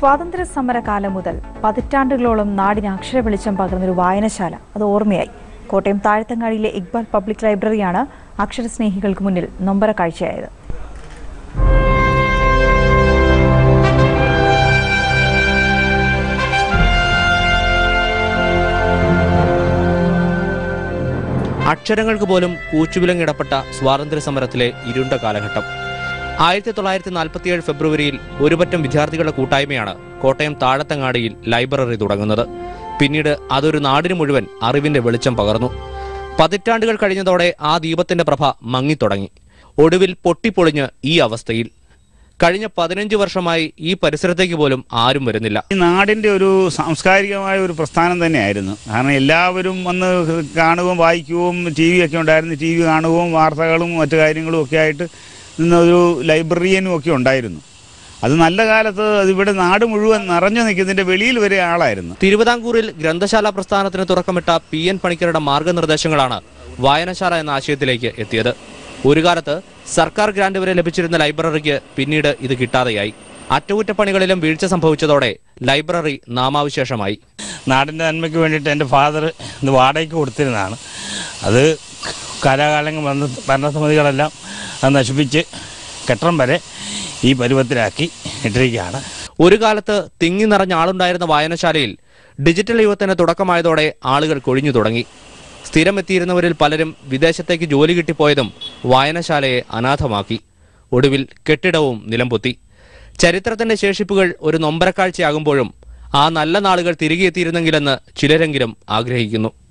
സ്വാതന്ത്ര്യ സമര കാലം മുതൽ പതിറ്റാണ്ടുകളോളം നാടിന് അക്ഷര വെളിച്ചം പകർന്നൊരു വായനശാല അത് ഓർമ്മയായി കോട്ടയം താഴത്തങ്ങാടിയിലെ ഇക്ബാൽ പബ്ലിക് ലൈബ്രറിയാണ് അക്ഷരസ്നേഹികൾക്ക് മുന്നിൽ നൊമ്പര കാഴ്ചയായത് അക്ഷരങ്ങൾക്ക് പോലും കൂച്ചുവിലങ്ങിടപ്പെട്ട സ്വാതന്ത്ര്യ സമരത്തിലെ ഇരുണ്ട കാലഘട്ടം ആയിരത്തി തൊള്ളായിരത്തി നാൽപ്പത്തിയേഴ് ഫെബ്രുവരിയിൽ ഒരുപറ്റം വിദ്യാർത്ഥികളുടെ കൂട്ടായ്മയാണ് കോട്ടയം താഴത്തങ്ങാടിയിൽ ലൈബ്രറി തുടങ്ങുന്നത് പിന്നീട് അതൊരു നാടിനു മുഴുവൻ അറിവിന്റെ വെളിച്ചം പകർന്നു പതിറ്റാണ്ടുകൾ കഴിഞ്ഞതോടെ ആ ദീപത്തിന്റെ പ്രഭ മങ്ങിത്തുടങ്ങി ഒടുവിൽ പൊട്ടിപ്പൊളിഞ്ഞ് ഈ അവസ്ഥയിൽ കഴിഞ്ഞ പതിനഞ്ച് വർഷമായി ഈ പരിസരത്തേക്ക് പോലും ആരും വരുന്നില്ല ഈ നാടിൻ്റെ ഒരു സാംസ്കാരികമായ ഒരു പ്രസ്ഥാനം തന്നെയായിരുന്നു കാരണം എല്ലാവരും വന്ന് കാണുകയും വായിക്കുകയും ടി വി ഒക്കെ ഉണ്ടായിരുന്നു ടി വി കാണുകയും വാർത്തകളും മറ്റു കാര്യങ്ങളും ഒക്കെ ആയിട്ട് നിന്നൊരു ലൈബ്രറിയനും ഒക്കെ ഉണ്ടായിരുന്നു അത് നല്ല കാലത്ത് അതിവിടെ നാട് മുഴുവൻ നിറഞ്ഞു നിൽക്കുന്നതിൻ്റെ വെളിയിൽ വരെ ആളായിരുന്നു തിരുവിതാംകൂറിൽ ഗ്രന്ഥശാല പ്രസ്ഥാനത്തിന് തുറക്കമിട്ട പി എൻ പണിക്കരുടെ മാർഗനിർദ്ദേശങ്ങളാണ് വായനശാല എന്ന ആശയത്തിലേക്ക് എത്തിയത് ഒരു കാലത്ത് സർക്കാർ ഗ്രാന്റ് വരെ ലഭിച്ചിരുന്ന ലൈബ്രറിക്ക് പിന്നീട് ഇത് കിട്ടാതെയായി അറ്റകുറ്റപ്പണികളിലും വീഴ്ച സംഭവിച്ചതോടെ ലൈബ്രറി നാമാവിശേഷമായി നാടിൻ്റെ നന്മയ്ക്ക് വേണ്ടിയിട്ട് എൻ്റെ ഫാദർ ഇത് വാടകയ്ക്ക് കൊടുത്തിരുന്നതാണ് അത് കാലാകാലങ്ങൾ ഭരണ ഭരണസമിതികളെല്ലാം അത് നശിപ്പിച്ച് കെട്ടണം വരെ ഈ പരുവത്തിലാക്കി ഇട്ടിരിക്കുകയാണ് ഒരു കാലത്ത് തിങ്ങി നിറഞ്ഞ ആളുണ്ടായിരുന്ന വായനശാലയിൽ ഡിജിറ്റൽ യുഗത്തിന് തുടക്കമായതോടെ ആളുകൾ കൊഴിഞ്ഞു തുടങ്ങി സ്ഥിരമെത്തിയിരുന്നവരിൽ പലരും വിദേശത്തേക്ക് ജോലി കിട്ടിപ്പോയതും വായനശാലയെ അനാഥമാക്കി ഒടുവിൽ കെട്ടിടവും നിലംപൊത്തി ചരിത്രത്തിന്റെ ശേഷിപ്പുകൾ ഒരു നൊമ്പരക്കാഴ്ചയാകുമ്പോഴും ആ നല്ല നാളുകൾ തിരികെ എത്തിയിരുന്നെങ്കിലെന്ന് ചിലരെങ്കിലും ആഗ്രഹിക്കുന്നു